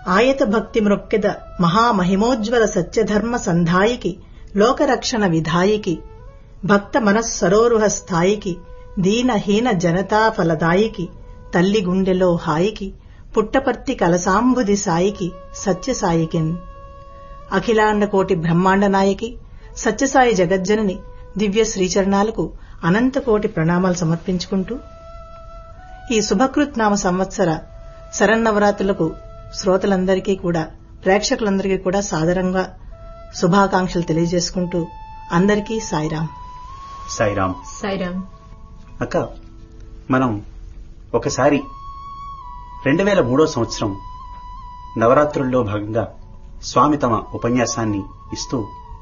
ఆయత భక్తి మృక్కెద మహామహిమోజ్వల సత్యధర్మ సంధాయికి లోకరక్షణ విధాయికి భక్త మనస్సరోరుహ స్థాయికి దీనహీన జనతా ఫలదాయికి తల్లి గుండెలో హాయికి పుట్టపర్తి కలసాంబుది సాయికి సత్యసాయికిన్ అఖిలాండ కోటి బ్రహ్మాండ నాయకి సత్యసాయి జగజ్జనని దివ్య శ్రీచరణాలకు అనంతకోటి ప్రణామాలు సమర్పించుకుంటూ ఈ శుభకృత్ నామ సంవత్సర శరన్నవరాత్రులకు శ్రోతలందరికీ కూడా ప్రేక్షకులందరికీ కూడా సాదరంగా శుభాకాంక్షలు తెలియజేసుకుంటూ అందరికీ సాయిరాం సాయిరామ్ సాయిరామ్ అక్క మనం ఒకసారి రెండు వేల మూడో సంవత్సరం నవరాత్రుల్లో భాగంగా స్వామి తమ ఉపన్యాసాన్ని ఇస్తూ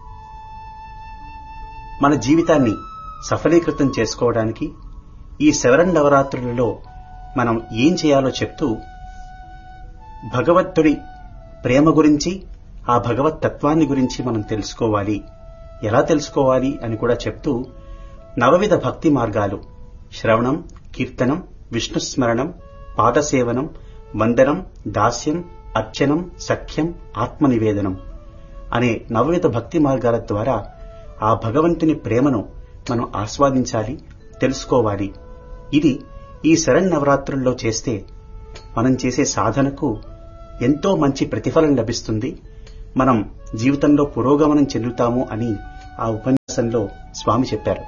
మన జీవితాన్ని సఫలీకృతం చేసుకోవడానికి ఈ శవరన్ నవరాత్రులలో మనం ఏం చేయాలో చెప్తూ భగవత్తుడి ప్రేమ గురించి ఆ భగవత్ తత్వాన్ని గురించి మనం తెలుసుకోవాలి ఎలా తెలుసుకోవాలి అని కూడా చెప్తూ నవవిధ భక్తి మార్గాలు శ్రవణం కీర్తనం విష్ణుస్మరణం పాదసేవనం వందనం దాస్యం అర్చనం సఖ్యం ఆత్మనివేదనం అనే నవవిధ భక్తి మార్గాల ద్వారా ఆ భగవంతుని ప్రేమను మనం ఆస్వాదించాలి తెలుసుకోవాలి ఇది ఈ శరణ్ చేస్తే మనం చేసే సాధనకు ఎంతో మంచి ప్రతిఫలం లభిస్తుంది మనం జీవితంలో పురోగమనం చెందుతాము అని ఆ ఉపన్యాసంలో స్వామి చెప్పారు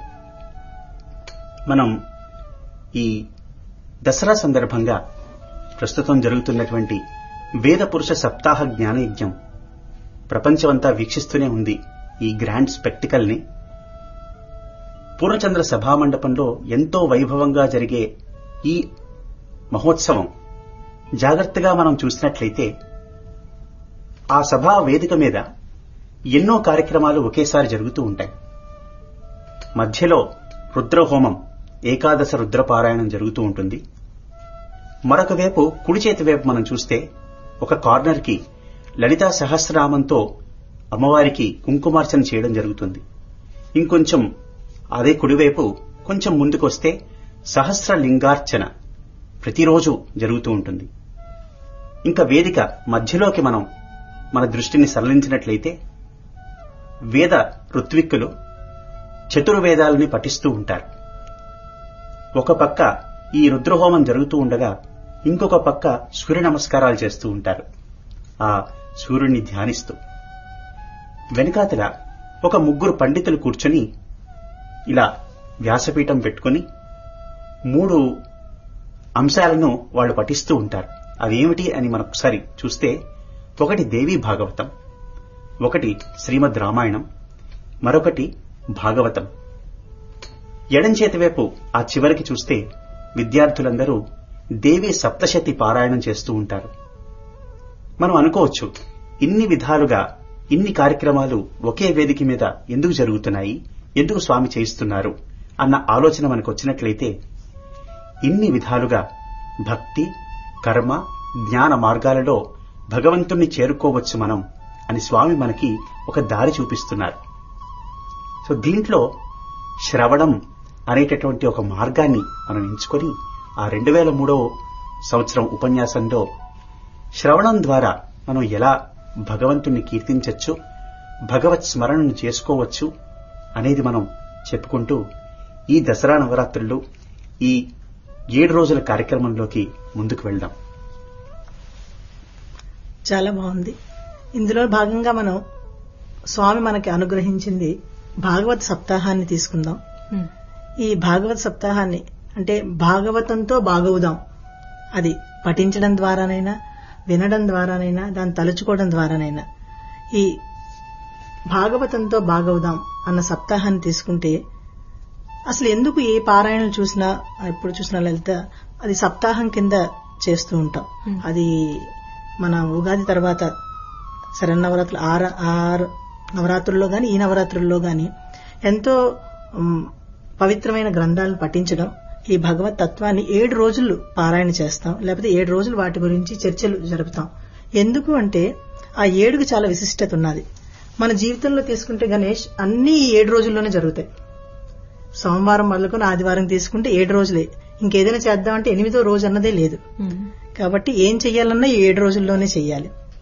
మనం ఈ దసరా సందర్భంగా ప్రస్తుతం జరుగుతున్నటువంటి వేద పురుష సప్తాహ జ్ఞానయజ్ఞం ప్రపంచమంతా వీక్షిస్తూనే ఉంది ఈ గ్రాండ్ స్పెక్టికల్ ని పూర్ణచంద్ర సభామండపంలో ఎంతో వైభవంగా జరిగే ఈ మహోత్సవం జాగ్రత్తగా మనం చూసినట్లయితే ఆ సభా వేదిక మీద ఎన్నో కార్యక్రమాలు ఒకేసారి జరుగుతూ ఉంటాయి మధ్యలో రుద్రహోమం ఏకాదశ రుద్రపారాయణం జరుగుతూ ఉంటుంది మరొక వైపు కుడి చేతి వైపు మనం చూస్తే ఒక కార్నర్ కి లలితా సహస్రనామంతో అమ్మవారికి కుంకుమార్చన చేయడం జరుగుతుంది ఇంకొంచెం అదే కుడివైపు కొంచెం ముందుకొస్తే సహస్ర లింగార్చన ప్రతిరోజు జరుగుతూ ఉంటుంది ఇంకా వేదిక మధ్యలోకి మనం మన దృష్టిని సరళించినట్లయితే వేద ఋత్విక్కులు చతుర్వేదాలని పఠిస్తూ ఉంటారు ఒక పక్క ఈ రుద్రహోమం జరుగుతూ ఉండగా ఇంకొక పక్క సూర్య నమస్కారాలు చేస్తూ ఉంటారు ఆ సూర్యుడిని ధ్యానిస్తూ వెనకాతల ఒక ముగ్గురు పండితులు కూర్చొని ఇలా వ్యాసపీఠం పెట్టుకుని మూడు అంశాలను వాళ్ళు పఠిస్తూ ఉంటారు అవేమిటి అని మనం ఒకసారి చూస్తే ఒకటి దేవీ భాగవతం ఒకటి శ్రీమద్ రామాయణం మరొకటి భాగవతం ఎడం చేతి వైపు ఆ చివరికి చూస్తే విద్యార్థులందరూ దేవి సప్తశతి పారాయణం చేస్తూ ఉంటారు మనం అనుకోవచ్చు ఇన్ని విధాలుగా ఇన్ని కార్యక్రమాలు ఒకే వేదిక మీద ఎందుకు జరుగుతున్నాయి ఎందుకు స్వామి చేయిస్తున్నారు అన్న ఆలోచన మనకు వచ్చినట్లయితే ఇన్ని విధాలుగా భక్తి కర్మ జ్ఞాన మార్గాలలో భగవంతుణ్ణి చేరుకోవచ్చు మనం అని స్వామి మనకి ఒక దారి చూపిస్తున్నారు సో దీంట్లో శ్రవణం అనేటటువంటి ఒక మార్గాన్ని మనం ఎంచుకొని ఆ రెండు వేల మూడో సంవత్సరం ఉపన్యాసంలో శ్రవణం ద్వారా మనం ఎలా భగవంతుణ్ణి కీర్తించవచ్చు భగవత్ స్మరణను చేసుకోవచ్చు అనేది మనం చెప్పుకుంటూ ఈ దసరా నవరాత్రులు ఈ ఏడు రోజుల కార్యక్రమంలోకి ముందుకు వెళ్దాం చాలా బాగుంది ఇందులో భాగంగా మనం స్వామి మనకి అనుగ్రహించింది భాగవత్ సప్తాహాన్ని తీసుకుందాం ఈ భాగవత్ సప్తాహాన్ని అంటే భాగవతంతో బాగవుదాం అది పఠించడం ద్వారానైనా వినడం ద్వారానైనా దాన్ని తలుచుకోవడం ద్వారానైనా ఈ భాగవతంతో బాగవుదాం అన్న సప్తాహాన్ని తీసుకుంటే అసలు ఎందుకు ఏ పారాయణలు చూసినా ఎప్పుడు చూసినా లలిత అది సప్తాహం కింద చేస్తూ ఉంటాం Hmm. అది మన ఉగాది తర్వాత శరన్నవరాత్రులు ఆరు ఆరు నవరాత్రుల్లో గాని ఈ నవరాత్రుల్లో గాని ఎంతో ఉమ్, పవిత్రమైన గ్రంథాలను పఠించడం ఈ భగవత్ తత్వాన్ని ఏడు రోజులు పారాయణ చేస్తాం లేకపోతే ఏడు రోజులు వాటి గురించి చర్చలు జరుపుతాం ఎందుకు అంటే ఆ ఏడుకు చాలా విశిష్టత ఉన్నది మన జీవితంలో తీసుకుంటే గణేష్ అన్ని ఈ ఏడు రోజుల్లోనే జరుగుతాయి సోమవారం మొదలుకొని ఆదివారం తీసుకుంటే ఏడు రోజులే ఇంకేదైనా చేద్దామంటే ఎనిమిదో రోజు అన్నదే లేదు కాబట్టి ఏం చెయ్యాలన్నా ఈ ఏడు రోజుల్లోనే చెయ్యాలి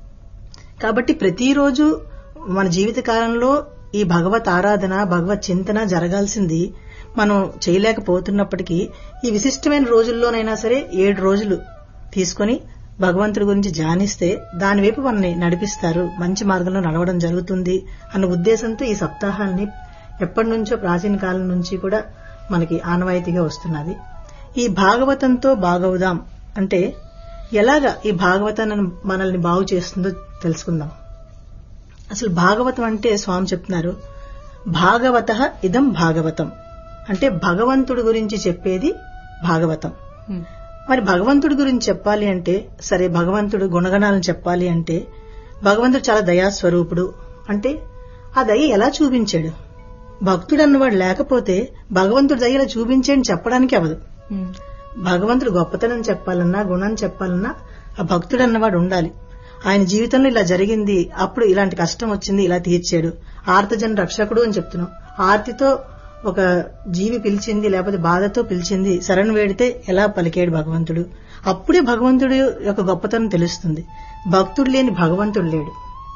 కాబట్టి ప్రతిరోజు మన జీవిత కాలంలో ఈ భగవత్ ఆరాధన భగవత్ చింతన జరగాల్సింది మనం చేయలేకపోతున్నప్పటికీ ఈ విశిష్టమైన రోజుల్లోనైనా సరే ఏడు రోజులు తీసుకొని భగవంతుడి గురించి ధ్యానిస్తే దాని వైపు మనల్ని నడిపిస్తారు మంచి మార్గంలో నడవడం జరుగుతుంది అన్న ఉద్దేశంతో ఈ సప్తాహాన్ని ఎప్పటి నుంచో ప్రాచీన కాలం నుంచి కూడా మనకి ఆనవాయితీగా వస్తున్నది ఈ భాగవతంతో బాగవుదాం అంటే ఎలాగా ఈ భాగవతాన్ని మనల్ని బాగు చేస్తుందో తెలుసుకుందాం అసలు భాగవతం అంటే స్వామి చెప్తున్నారు భాగవత ఇదం భాగవతం అంటే భగవంతుడి గురించి చెప్పేది భాగవతం మరి భగవంతుడి గురించి చెప్పాలి అంటే సరే భగవంతుడు గుణగణాలను చెప్పాలి అంటే భగవంతుడు చాలా దయాస్వరూపుడు అంటే ఆ దయ ఎలా చూపించాడు భక్తుడు అన్నవాడు లేకపోతే భగవంతుడు దయ ఇలా చూపించేని చెప్పడానికి అవదు భగవంతుడు గొప్పతనం చెప్పాలన్నా గుణం చెప్పాలన్నా ఆ భక్తుడు అన్నవాడు ఉండాలి ఆయన జీవితంలో ఇలా జరిగింది అప్పుడు ఇలాంటి కష్టం వచ్చింది ఇలా తీర్చాడు ఆర్తజన రక్షకుడు అని చెప్తున్నాం ఆర్తితో ఒక జీవి పిలిచింది లేకపోతే బాధతో పిలిచింది శరణు వేడితే ఎలా పలికాడు భగవంతుడు అప్పుడే భగవంతుడు యొక్క గొప్పతనం తెలుస్తుంది భక్తుడు లేని భగవంతుడు లేడు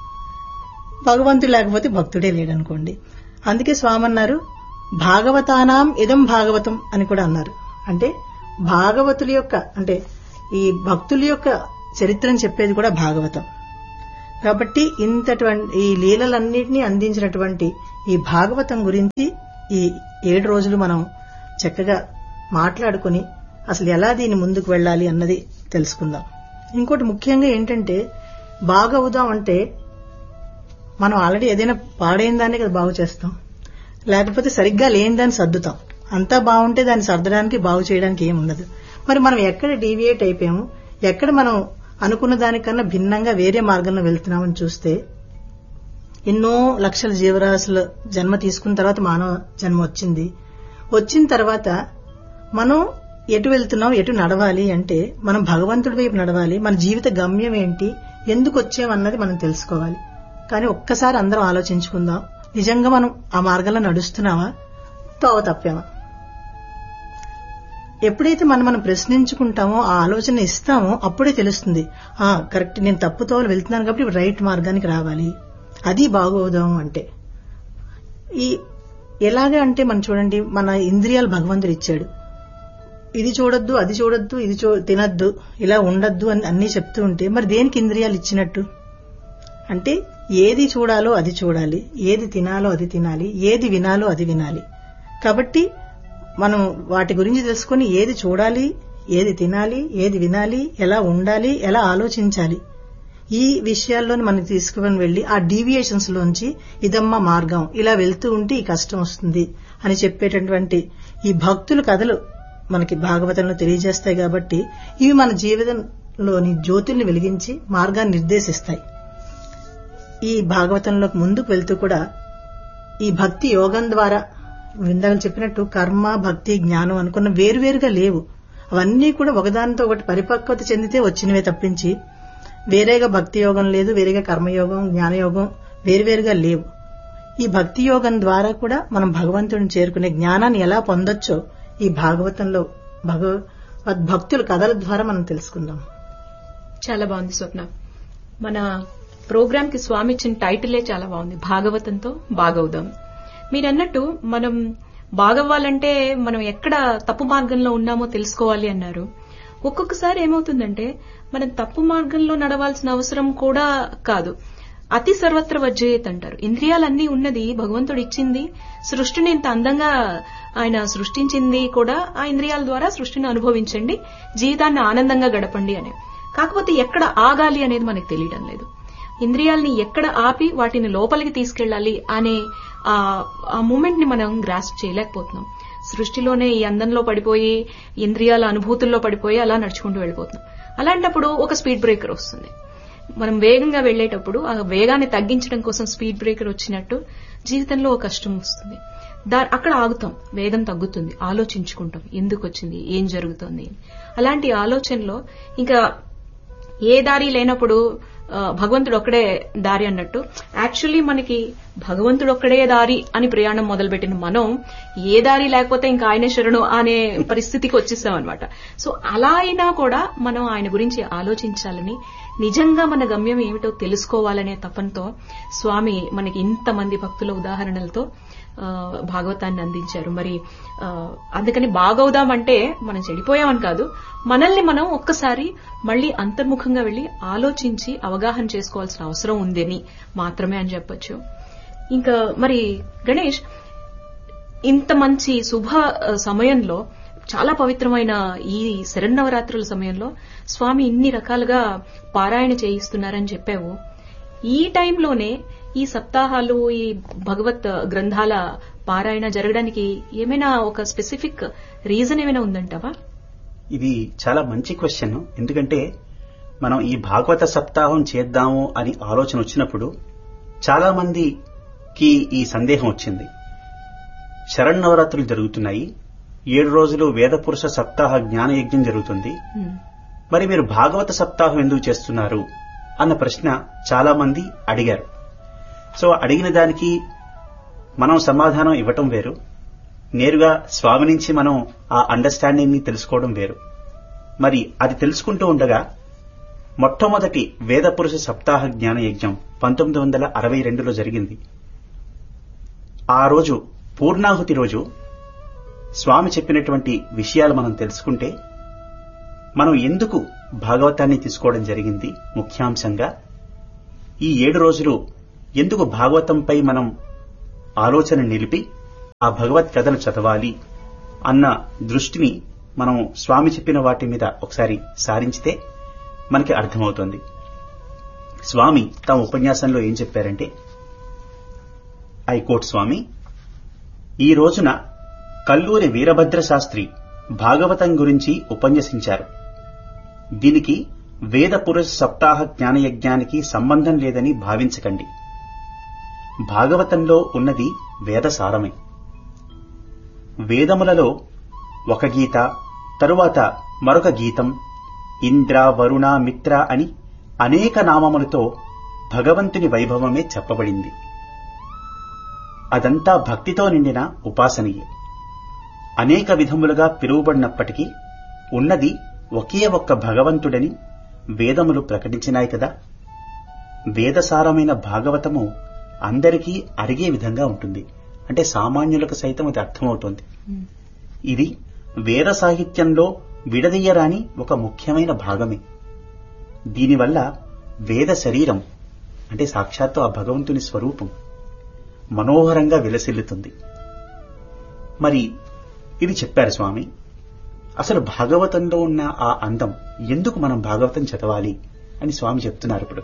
భగవంతుడు లేకపోతే భక్తుడే లేడు అనుకోండి అందుకే స్వామి అన్నారు భాగవతానాం ఇదం భాగవతం అని కూడా అన్నారు అంటే భాగవతుల యొక్క అంటే ఈ భక్తుల యొక్క చరిత్రను చెప్పేది కూడా భాగవతం కాబట్టి ఇంతటువంటి ఈ లీలలన్నింటినీ అందించినటువంటి ఈ భాగవతం గురించి ఈ ఏడు రోజులు మనం చక్కగా మాట్లాడుకుని అసలు ఎలా దీన్ని ముందుకు వెళ్ళాలి అన్నది తెలుసుకుందాం ఇంకోటి ముఖ్యంగా ఏంటంటే బాగవుదాం అంటే మనం ఆల్రెడీ ఏదైనా పాడైన దాన్ని కదా బాగు చేస్తాం లేకపోతే సరిగ్గా లేని దాన్ని సర్దుతాం అంతా బాగుంటే దాన్ని సర్దడానికి బాగు చేయడానికి ఏం ఉండదు మరి మనం ఎక్కడ డీవియేట్ అయిపోయాము ఎక్కడ మనం అనుకున్న దానికన్నా భిన్నంగా వేరే మార్గంలో వెళ్తున్నామని చూస్తే ఎన్నో లక్షల జీవరాశుల జన్మ తీసుకున్న తర్వాత మానవ జన్మ వచ్చింది వచ్చిన తర్వాత మనం ఎటు వెళ్తున్నాం ఎటు నడవాలి అంటే మనం భగవంతుడి వైపు నడవాలి మన జీవిత గమ్యం ఏంటి ఎందుకు వచ్చామన్నది మనం తెలుసుకోవాలి కానీ ఒక్కసారి అందరం ఆలోచించుకుందాం నిజంగా మనం ఆ మార్గంలో నడుస్తున్నావా తోవ తప్పామా ఎప్పుడైతే మనం మనం ప్రశ్నించుకుంటామో ఆ ఆలోచన ఇస్తామో అప్పుడే తెలుస్తుంది ఆ కరెక్ట్ నేను తప్పుతో వెళ్తున్నాను కాబట్టి రైట్ మార్గానికి రావాలి అది బాగోదాం అంటే ఈ ఎలాగా అంటే మనం చూడండి మన ఇంద్రియాలు భగవంతుడు ఇచ్చాడు ఇది చూడొద్దు అది చూడొద్దు ఇది చూ తినద్దు ఇలా ఉండొద్దు అని అన్నీ చెప్తూ ఉంటే మరి దేనికి ఇంద్రియాలు ఇచ్చినట్టు అంటే ఏది చూడాలో అది చూడాలి ఏది తినాలో అది తినాలి ఏది వినాలో అది వినాలి కాబట్టి మనం వాటి గురించి తెలుసుకుని ఏది చూడాలి ఏది తినాలి ఏది వినాలి ఎలా ఉండాలి ఎలా ఆలోచించాలి ఈ విషయాల్లోని మనం తీసుకుని వెళ్లి ఆ డీవియేషన్స్ లోంచి ఇదమ్మ మార్గం ఇలా వెళ్తూ ఉంటే ఈ కష్టం వస్తుంది అని చెప్పేటటువంటి ఈ భక్తుల కథలు మనకి భాగవతంలో తెలియజేస్తాయి కాబట్టి ఇవి మన జీవితంలోని జ్యోతుల్ని వెలిగించి మార్గాన్ని నిర్దేశిస్తాయి ఈ భాగవతంలోకి ముందుకు వెళ్తూ కూడా ఈ భక్తి యోగం ద్వారా ఇందాక చెప్పినట్టు కర్మ భక్తి జ్ఞానం అనుకున్న వేరువేరుగా లేవు అవన్నీ కూడా ఒకదానితో ఒకటి పరిపక్వత చెందితే వచ్చినవే తప్పించి వేరేగా భక్తి యోగం లేదు వేరేగా కర్మయోగం జ్ఞానయోగం వేరువేరుగా లేవు ఈ భక్తి యోగం ద్వారా కూడా మనం భగవంతుడిని చేరుకునే జ్ఞానాన్ని ఎలా పొందొచ్చో ఈ భాగవతంలో భగవద్ భక్తుల కథల ద్వారా మనం తెలుసుకుందాం చాలా బాగుంది స్వప్న మన ప్రోగ్రామ్ కి స్వామి ఇచ్చిన టైటిలే చాలా బాగుంది భాగవతంతో బాగవుదాం మీరన్నట్టు మనం బాగవ్వాలంటే మనం ఎక్కడ తప్పు మార్గంలో ఉన్నామో తెలుసుకోవాలి అన్నారు ఒక్కొక్కసారి ఏమవుతుందంటే మనం తప్పు మార్గంలో నడవాల్సిన అవసరం కూడా కాదు అతి సర్వత్ర వజ్జయేత్ అంటారు ఇంద్రియాలన్నీ ఉన్నది భగవంతుడు ఇచ్చింది సృష్టిని ఇంత అందంగా ఆయన సృష్టించింది కూడా ఆ ఇంద్రియాల ద్వారా సృష్టిని అనుభవించండి జీవితాన్ని ఆనందంగా గడపండి అని కాకపోతే ఎక్కడ ఆగాలి అనేది మనకు తెలియడం లేదు ఇంద్రియాల్ని ఎక్కడ ఆపి వాటిని లోపలికి తీసుకెళ్లాలి అనే ఆ మూమెంట్ ని మనం గ్రాస్ప్ చేయలేకపోతున్నాం సృష్టిలోనే ఈ అందంలో పడిపోయి ఇంద్రియాల అనుభూతుల్లో పడిపోయి అలా నడుచుకుంటూ వెళ్ళిపోతున్నాం అలాంటప్పుడు ఒక స్పీడ్ బ్రేకర్ వస్తుంది మనం వేగంగా వెళ్లేటప్పుడు ఆ వేగాన్ని తగ్గించడం కోసం స్పీడ్ బ్రేకర్ వచ్చినట్టు జీవితంలో ఒక కష్టం వస్తుంది దా అక్కడ ఆగుతాం వేగం తగ్గుతుంది ఆలోచించుకుంటాం ఎందుకు వచ్చింది ఏం జరుగుతుంది అలాంటి ఆలోచనలో ఇంకా ఏ దారి లేనప్పుడు ఆ, భగవంతుడు ఒక్కడే దారి అన్నట్టు యాక్చువల్లీ మనకి భగవంతుడు ఒక్కడే దారి అని ప్రయాణం మొదలుపెట్టిన మనం ఏ దారి లేకపోతే ఇంకా ఆయనే శరణు అనే పరిస్థితికి వచ్చేసాం అనమాట సో అలా అయినా కూడా మనం ఆయన గురించి ఆలోచించాలని నిజంగా మన గమ్యం ఏమిటో తెలుసుకోవాలనే తపనతో స్వామి మనకి ఇంతమంది భక్తుల ఉదాహరణలతో ఆ, భాగవతాన్ని అందించారు మరి ఆ, అందుకని బాగవుదామంటే మనం చెడిపోయామని కాదు మనల్ని మనం ఒక్కసారి మళ్ళీ అంతర్ముఖంగా వెళ్లి ఆలోచించి అవగాహన చేసుకోవాల్సిన అవసరం ఉందని మాత్రమే అని చెప్పొచ్చు ఇంకా మరి గణేష్ ఇంత మంచి శుభ ఆ, సమయంలో చాలా పవిత్రమైన ఈ శరన్నవరాత్రుల సమయంలో స్వామి ఇన్ని రకాలుగా పారాయణ చేయిస్తున్నారని చెప్పావు ఈ టైంలోనే ఈ సప్తాహాలు ఈ భగవత్ గ్రంథాల పారాయణ జరగడానికి ఏమైనా ఒక స్పెసిఫిక్ రీజన్ ఏమైనా ఉందంటావా ఇది చాలా మంచి క్వశ్చన్ ఎందుకంటే మనం ఈ భాగవత సప్తాహం చేద్దాము అని ఆలోచన వచ్చినప్పుడు చాలా మందికి ఈ సందేహం వచ్చింది శరన్నవరాత్రులు జరుగుతున్నాయి ఏడు రోజులు వేదపురుష సప్తాహ జ్ఞాన యజ్ఞం జరుగుతుంది ఉమ్, మరి మీరు భాగవత సప్తాహం ఎందుకు చేస్తున్నారు అన్న ప్రశ్న చాలా మంది అడిగారు సో అడిగిన దానికి మనం సమాధానం ఇవ్వటం వేరు నేరుగా స్వామి నుంచి మనం ఆ అండర్స్టాండింగ్ ని తెలుసుకోవడం వేరు మరి అది తెలుసుకుంటూ ఉండగా మొట్టమొదటి వేదపురుష సప్తాహ జ్ఞాన యజ్ఞం పంతొమ్మిది వందల అరవై రెండులో జరిగింది ఆ రోజు పూర్ణాహుతి రోజు స్వామి చెప్పినటువంటి విషయాలు మనం తెలుసుకుంటే మనం ఎందుకు భాగవతాన్ని తీసుకోవడం జరిగింది ముఖ్యాంశంగా ఈ ఏడు రోజులు ఎందుకు భాగవతంపై మనం ఆలోచన నిలిపి ఆ భగవత్ కథలు చదవాలి అన్న దృష్టిని మనం స్వామి చెప్పిన వాటి మీద ఒకసారి సారించితే మనకి అర్థమవుతుంది స్వామి తమ ఉపన్యాసంలో ఏం చెప్పారంటే ఐ కోట్ స్వామి ఈ రోజున కల్లూరి వీరభద్ర శాస్త్రి భాగవతం గురించి ఉపన్యసించారు దీనికి వేద పురుష సప్తాహ జ్ఞానయజ్ఞానికి సంబంధం లేదని భావించకండి భాగవతంలో ఉన్నది వేద సారమే వేదములలో ఒక గీత తరువాత మరొక గీతం ఇంద్ర వరుణ మిత్ర అని అనేక నామములతో భగవంతుని వైభవమే చెప్పబడింది అదంతా భక్తితో నిండిన ఉపాసనయే అనేక విధములుగా పిలువబడినప్పటికీ ఉన్నది ఒకే ఒక్క భగవంతుడని వేదములు ప్రకటించినాయి కదా వేదసారమైన భాగవతము అందరికీ అరిగే విధంగా ఉంటుంది అంటే సామాన్యులకు సైతం అది అర్థమవుతోంది ఉమ్, ఇది వేద సాహిత్యంలో విడదీయరాని ఒక ముఖ్యమైన భాగమే దీనివల్ల వేద శరీరం అంటే సాక్షాత్తు ఆ భగవంతుని స్వరూపం మనోహరంగా విలసిల్లుతుంది మరి ఇది చెప్పారు స్వామి అసలు భాగవతంలో ఉన్న ఆ అందం ఎందుకు మనం భాగవతం చదవాలి అని స్వామి చెప్తున్నారు ఇప్పుడు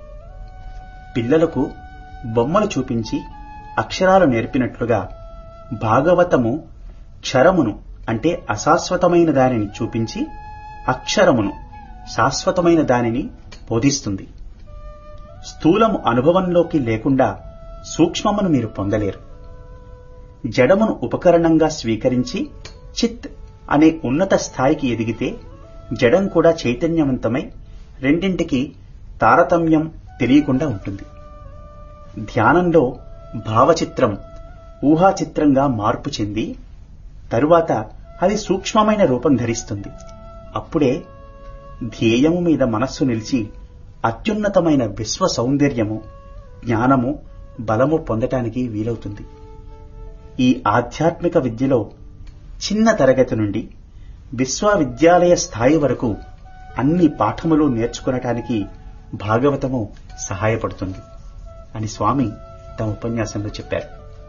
పిల్లలకు బొమ్మలు చూపించి అక్షరాలు నేర్పినట్లుగా భాగవతము క్షరమును అంటే అశాశ్వతమైన దానిని చూపించి అక్షరమును శాశ్వతమైన దానిని బోధిస్తుంది స్థూలము అనుభవంలోకి లేకుండా సూక్ష్మమును మీరు పొందలేరు జడమును ఉపకరణంగా స్వీకరించి చిత్ అనే ఉన్నత స్థాయికి ఎదిగితే జడం కూడా చైతన్యవంతమై రెండింటికి తారతమ్యం తెలియకుండా ఉంటుంది ధ్యానంలో భావచిత్రం ఊహాచిత్రంగా మార్పు చెంది తరువాత అది సూక్ష్మమైన రూపం ధరిస్తుంది అప్పుడే ధ్యేయము మీద మనస్సు నిలిచి అత్యున్నతమైన విశ్వ సౌందర్యము జ్ఞానము బలము పొందటానికి వీలవుతుంది ఈ ఆధ్యాత్మిక విద్యలో చిన్న తరగతి నుండి విశ్వవిద్యాలయ స్థాయి వరకు అన్ని పాఠములు నేర్చుకునటానికి భాగవతము సహాయపడుతుంది అని స్వామి తమ ఉపన్యాసంలో చెప్పారు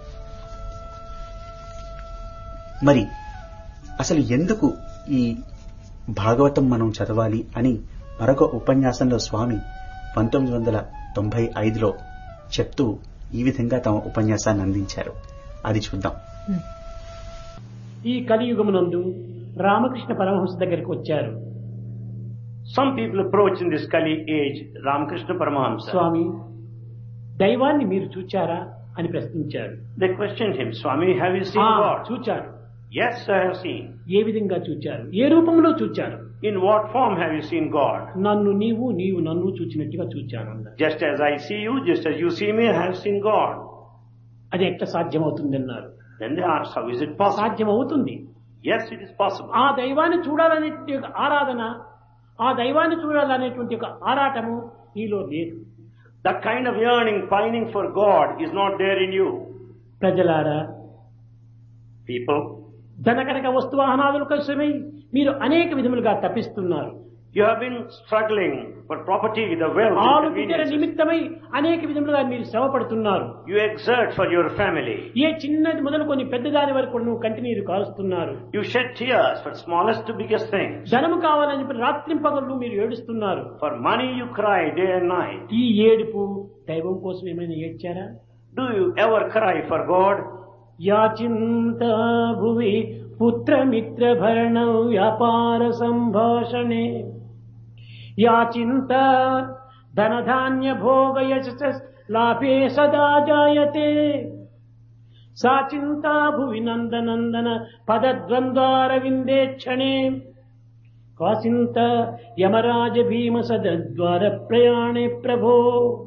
మరి అసలు ఎందుకు ఈ భాగవతం మనం చదవాలి అని మరొక ఉపన్యాసంలో స్వామి పంతొమ్మిది వందల తొంభై ఐదులో చెప్తూ ఈ విధంగా తమ ఉపన్యాసాన్ని అందించారు అది చూద్దాం ఉమ్. ఈ కలియుగమునందు రామకృష్ణ పరమహంస దగ్గరికి వచ్చారు Some people approach in this Kali age Ramakrishna Paramahamsa. స్వామి దైవాన్ని మీరు చూచారా అని ప్రశ్నించారు They questioned him, Swami, have you seen "ఆ, God? చూచారు Yes, I have seen. ఏ విధంగా చూచారు ఏ రూపంలో చూచారు In what form have you seen God? నన్ను నీవు నీవు నన్ను చూచినట్టుగా చూచాను అన్నారు Just as I see you, just as you see me, I have seen God. అది ఎట్లా సాధ్యమవుతుంది అన్నారు Then they ask, how is it possible? సాధ్యమవుతుంది Yes, it is possible. ఆ దైవాన్ని చూడాలనేటువంటి ఒక ఆరాధన ఆ దైవాన్ని చూడాలనేటువంటి ఒక ఆరాటము నీలో లేదు That kind of yearning, pining for God is not there in you. ప్రజలారా People, ధనకనక వస్తువాహనాదుల కోసమై మీరు అనేక విధములుగా తప్పిస్తున్నారు you have been struggling for property, the wealth, ఆలు బిడ్డల conveniences. నిమిత్తమై అనేక విధములుగా మీరు శ్రమపడుతున్నారు You exert for your family. ఏ చిన్నది మొదలుకొని పెద్దదాని వరకు నువ్వు కంటినీరు కాలుస్తున్నారు You shed tears for smallest to biggest things. ధనము కావాలని చెప్పి రాత్రింపగళ్ళు మీరు ఏడుస్తున్నారు For money you cry day and night. ఈ ఏడుపు దైవం కోసం ఏమైనా ఏడ్చారా Do you ever cry for God? యాచింత భువి పుత్రమిత్ర భరణ వ్యాపార సంభాషణే యాచింత ధనధాన్య భోగ యశ లాభే సదా జాయతే సా చింతా భువి నందనందన పదద్వంద్వారవిందే క్షణే కాసింత యమరాజ భీమ సదద్వార ప్రయాణే ప్రభో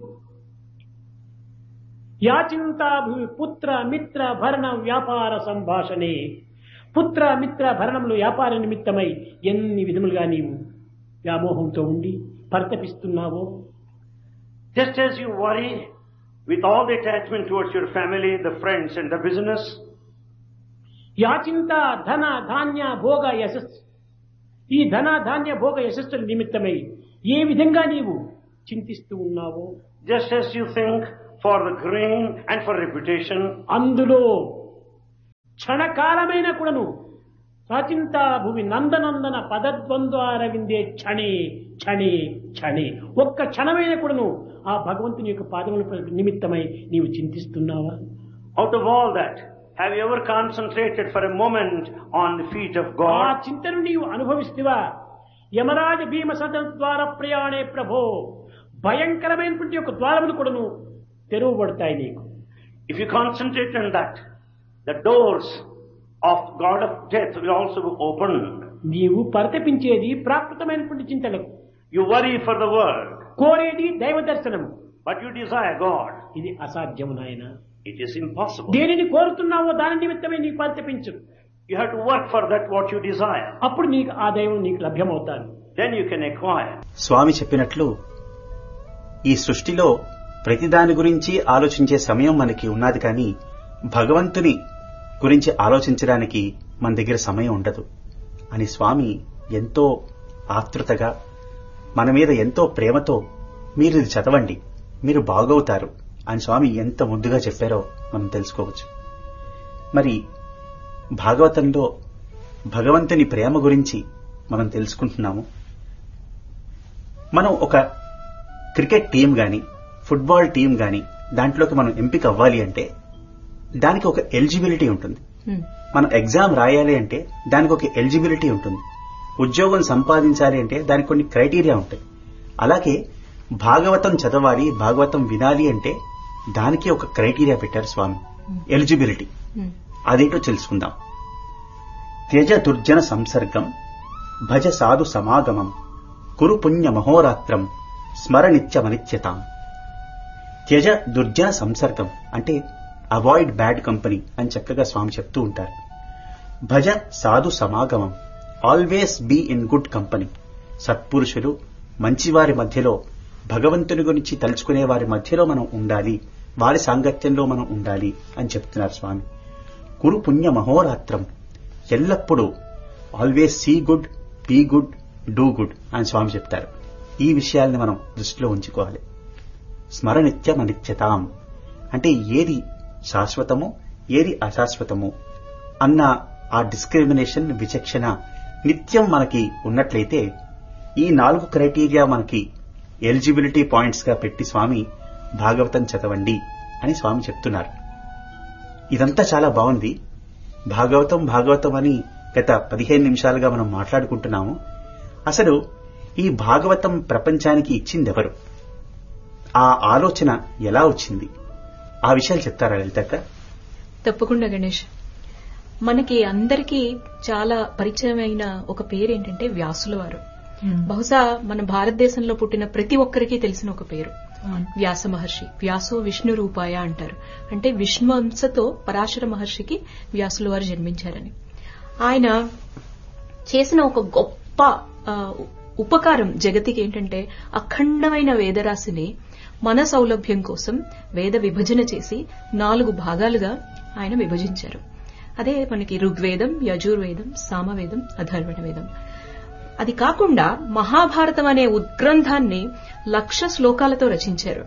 యాచింతా భూమి పుత్ర మిత్ర భరణ వ్యాపార సంభాషణే పుత్ర మిత్ర భరణములు వ్యాపార నిమిత్తమై ఎన్ని విధములుగా నీవు వ్యామోహంతో ఉండి పరితపిస్తున్నావో Just as you worry with all the attachment towards your family, the friends and the business, యాచింత ధన ధాన్య భోగ యశస్సు ఈ ధన ధాన్య భోగ యశస్సుల నిమిత్తమై ఏ విధంగా నీవు చింతిస్తూ ఉన్నావో just as you think for the grain and for reputation, అందులో క్షణకాలమైన కూడాను సాచింతా భూమి నందనందన పదద్వంద్వారవిందే క్షణే క్షణే క్షణే ఒక్క క్షణమైన కూడాను ఆ భగవంతుని యొక్క పాదముల నిమిత్తమై నీవు చింతిస్తున్నావా out of all that, have you ever concentrated for a moment on the feet of ఆ God? చింతను నీవు అనుభవిస్తువా యమరాజ భీమ సదన ద్వార ప్రయాణే ప్రభో భయంకరమైనటువంటి యొక్క ద్వారములు కూడాను తెరవబడతాయి నీకు If you concentrate on that, the doors of God of death will also be opened. నీవు పరితపించేది ప్రాకృతమైనటువంటి చింతలకు You worry for the world, కోరేది దైవ దర్శనము but you desire God. ఇది అసాధ్యము నాయన It is impossible. దేనిని కోరుతున్నావో దాని నిమిత్తమే నీకు పరితపించు You have to work for that what you desire. అప్పుడు నీకు ఆ దైవం నీకు లభ్యమవుతాడు Then you can acquire. స్వామి చెప్పినట్లు ఈ సృష్టిలో ప్రతిదాని గురించి ఆలోచించే సమయం మనకి ఉన్నది కానీ భగవంతుని గురించి ఆలోచించడానికి మన దగ్గర సమయం ఉండదు అని స్వామి ఎంతో ఆతృతగా మన మీద ఎంతో ప్రేమతో మీరు ఇది చదవండి మీరు బాగవుతారు అని స్వామి ఎంత ముద్దుగా చెప్పారో మనం తెలుసుకోవచ్చు మరి భాగవతంలో భగవంతుని ప్రేమ గురించి మనం తెలుసుకుంటున్నాము మనం ఒక క్రికెట్ టీం గాని ఫుట్బాల్ టీం గాని దాంట్లోకి మనం ఎంపిక అవ్వాలి అంటే దానికి ఒక ఎలిజిబిలిటీ ఉంటుంది హ్మ్. మనం ఎగ్జామ్ రాయాలి అంటే దానికి ఒక ఎలిజిబిలిటీ ఉంటుంది ఉద్యోగం సంపాదించాలి అంటే దానికి కొన్ని క్రైటీరియా ఉంటాయి అలాగే భాగవతం చదవాలి భాగవతం వినాలి అంటే దానికి ఒక క్రైటీరియా పెట్టారు స్వామి ఎలిజిబిలిటీ హ్మ్. అదేంటో తెలుసుకుందాం త్యజ దుర్జన సంసర్గం భజ సాధు సమాగమం కురు పుణ్య మహోరాత్రం స్మరనిత్యమనిత్యతాం త్యజ దుర్జన సంసర్గం అంటే అవాయిడ్ బ్యాడ్ కంపెనీ అని చక్కగా స్వామి చెప్తూ ఉంటారు భజ సాధు సమాగమం always be in good company సత్పురుషులు మంచివారి మధ్యలో భగవంతుని గురించి తలుచుకునే వారి మధ్యలో మనం ఉండాలి వారి సాంగత్యంలో మనం ఉండాలి అని చెప్తున్నారు స్వామి కురు పుణ్య మహోరాత్రం ఎల్లప్పుడూ always see good be good do good అని స్వామి చెప్తారు ఈ విషయాల్ని మనం దృష్టిలో ఉంచుకోవాలి స్మరనిత్యం అనిత్యతాం అంటే ఏది శాశ్వతము ఏది అశాశ్వతము అన్న ఆ డిస్క్రిమినేషన్ విచక్షణ నిత్యం మనకి ఉన్నట్లయితే ఈ నాలుగు క్రైటీరియా మనకి ఎలిజిబిలిటీ పాయింట్స్ గా పెట్టి స్వామి భాగవతం చదవండి అని స్వామి చెప్తున్నారు ఇదంతా చాలా బాగుంది భాగవతం భాగవతం అని గత పదిహేను నిమిషాలుగా మనం మాట్లాడుకుంటున్నాము అసలు ఈ భాగవతం ప్రపంచానికి ఇచ్చింది ఎవరు ఆ ఆలోచన ఎలా వచ్చింది ఆ విషయాలు చెప్తారా లలితక్క తప్పకుండా గణేష్ మనకి అందరికీ చాలా పరిచయమైన ఒక పేరు ఏంటంటే వ్యాసుల వారు బహుశా మన భారతదేశంలో పుట్టిన ప్రతి ఒక్కరికి తెలిసిన ఒక పేరు వ్యాస మహర్షి వ్యాసో విష్ణు రూపాయ అంటారు అంటే విష్ణు అంశతో పరాశర మహర్షికి వ్యాసుల వారు జన్మించారని ఆయన చేసిన ఒక గొప్ప ఆ, ఉపకారం జగతికి ఏంటంటే అఖండమైన వేదరాశిని మన సౌలభ్యం కోసం వేద విభజన చేసి నాలుగు భాగాలుగా ఆయన విభజించారు అదే మనకి ఋగ్వేదం యజుర్వేదం సామవేదం అధర్వణ వేదం అది కాకుండా మహాభారతం అనే ఉద్గ్రంథాన్ని లక్ష శ్లోకాలతో రచించారు